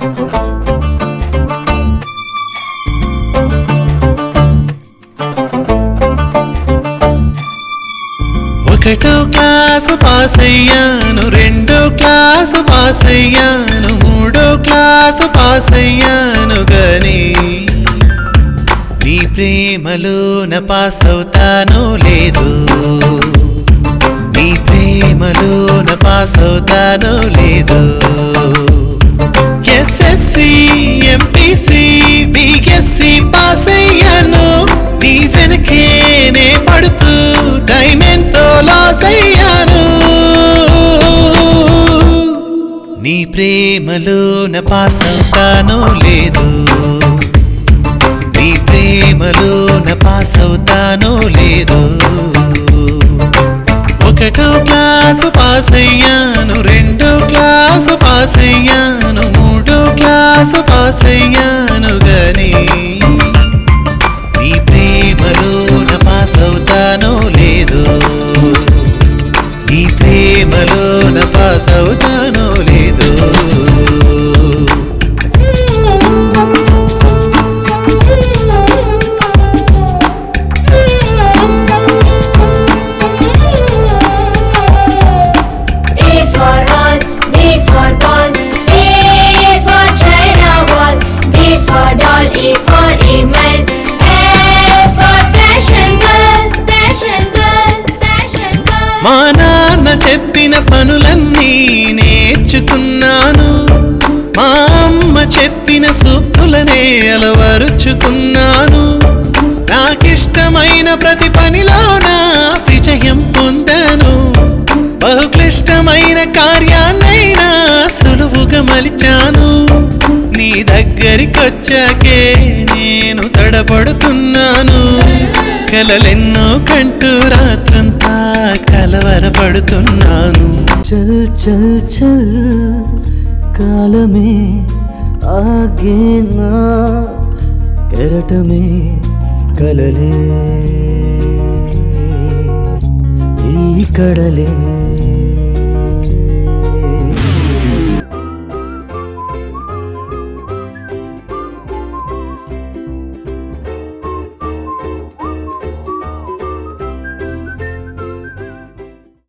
ఒకటో class pass అయ్యాను రెండో క్లాసు పాస్ అయ్యాను మూడో క్లాసు పాస్ అయ్యాను గాని నీ ప్రేమలోన పాస్ అవుతానో లేదు నీ ప్రేమలోన పాస్ అవుతానో లేదు ఎస్ఎస్సి ఎంపీసీ బిఎస్సి పాస్ అయ్యాను నీ వెనకేనే పడుతూ టైం ఎంతో లాస్ అయ్యాను నీ ప్రేమలోన పాస్ అవుతానో లేదు నీ ప్రేమలోన పాస్ అవుతానో లేదు ఒకటో క్లాసు పాస్ అయ్యాను రెండో క్లాసు పాస్ అయ్యాను మూడో క్లాసు పాస్ అయ్యాను గాని నీ ప్రేమలోన పాస్ అవుతానో లేదు నీ ప్రేమలోన పాస్ అవుతానో లేదు A for all, B for ball, C for China wall, D for doll, E for email, F for fashion girl, fashion girl, fashion girl. మా నాన్న చెప్పిన పనులన్నీ నేర్చుకున్నాను మా అమ్మ చెప్పిన సూక్తులనే అలవరుచుకున్నాను నాకిష్టమైన ప్రతి పనిలోన విజయం పొందాను బహుక్లిష్టమైన కార్యాన్నైనా సులువుగా మలిచాను నీ దగ్గరికొచ్చాకే నేను తడబడుతున్నాను కలలెన్నో కంటూ రాత్రంతా కలవరపడుతున్నాను చల్ చల్ చల్ కాలమే ఆగేనా కెరటమే కలలే ఈ కడలే